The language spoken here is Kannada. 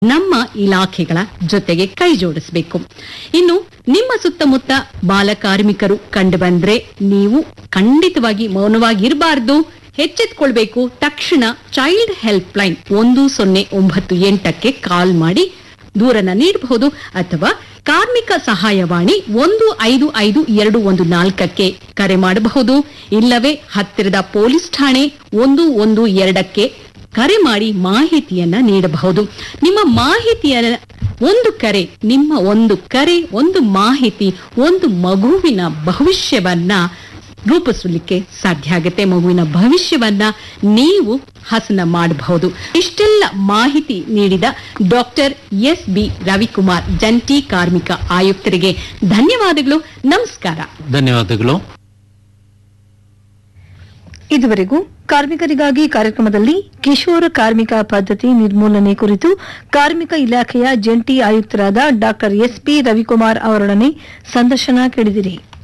ನಮ್ಮ ಇಲಾಖೆಗಳ ಜೊತೆಗೆ ಕೈ ಜೋಡಿಸಬೇಕು ಇನ್ನು ನಿಮ್ಮ ಸುತ್ತಮುತ್ತ ಬಾಲಕಾರ್ಮಿಕರು ಕಂಡುಬಂದ್ರೆ ನೀವು ಖಂಡಿತವಾಗಿ ಮೌನವಾಗಿರಬಾರ್ದು ಎಚ್ಚೆತ್ಕೊಳ್ಬೇಕು ತಕ್ಷಣ ಚೈಲ್ಡ್ ಹೆಲ್ಪ್ ಲೈನ್ ಒಂದು ಸೊನ್ನೆ ಒಂಬತ್ತು ಎಂಟಕ್ಕೆ ಕಾಲ್ ಮಾಡಿ ದೂರನ್ನ ನೀಡಬಹುದು ಅಥವಾ ಕಾರ್ಮಿಕ ಸಹಾಯವಾಣಿ ಒಂದು ಐದು ಐದು ಎರಡು ಒಂದು ನಾಲ್ಕಕ್ಕೆ ಕರೆ ಮಾಡಬಹುದು ಇಲ್ಲವೇ ಹತ್ತಿರದ ಪೊಲೀಸ್ ಠಾಣೆ ಒಂದು ಒಂದು ಎರಡಕ್ಕೆ ಕರೆ ಮಾಡಿ ಮಾಹಿತಿಯನ್ನ ನೀಡಬಹುದು ನಿಮ್ಮ ಮಾಹಿತಿಯ ಒಂದು ಕರೆ ನಿಮ್ಮ ಒಂದು ಕರೆ ಒಂದು ಮಾಹಿತಿ ಒಂದು ಮಗುವಿನ ಭವಿಷ್ಯವನ್ನ ರೂಪಿಸಲಿಕ್ಕೆ ಸಾಧ್ಯ ಆಗುತ್ತೆ ಮಗುವಿನ ಭವಿಷ್ಯವನ್ನ ನೀವು ಹಸನ ಮಾಡಬಹುದು ಇಷ್ಟೆಲ್ಲ ಮಾಹಿತಿ ನೀಡಿದ ಡಾಕ್ಟರ್ ಎಸ್ ಬಿ ರವಿಕುಮಾರ್ ಜಂಟಿ ಕಾರ್ಮಿಕ ಆಯುಕ್ತರಿಗೆ ಧನ್ಯವಾದಗಳು ನಮಸ್ಕಾರ ಧನ್ಯವಾದಗಳು ಇದುವರೆಗೂ ಕಾರ್ಮಿಕರಿಗಾಗಿ ಕಾರ್ಯಕ್ರಮದಲ್ಲಿ ಕಿಶೋರ ಕಾರ್ಮಿಕ ಪದ್ಧತಿ ನಿರ್ಮೂಲನೆ ಕುರಿತು ಕಾರ್ಮಿಕ ಇಲಾಖೆಯ ಜಂಟಿ ಆಯುಕ್ತರಾದ ಡಾಕ್ಟರ್ ಎಸ್ ಪಿ ರವಿಕುಮಾರ್ ಅವರೊಡನೆ ಸಂದರ್ಶನ ಕೇಳಿದಿರಿ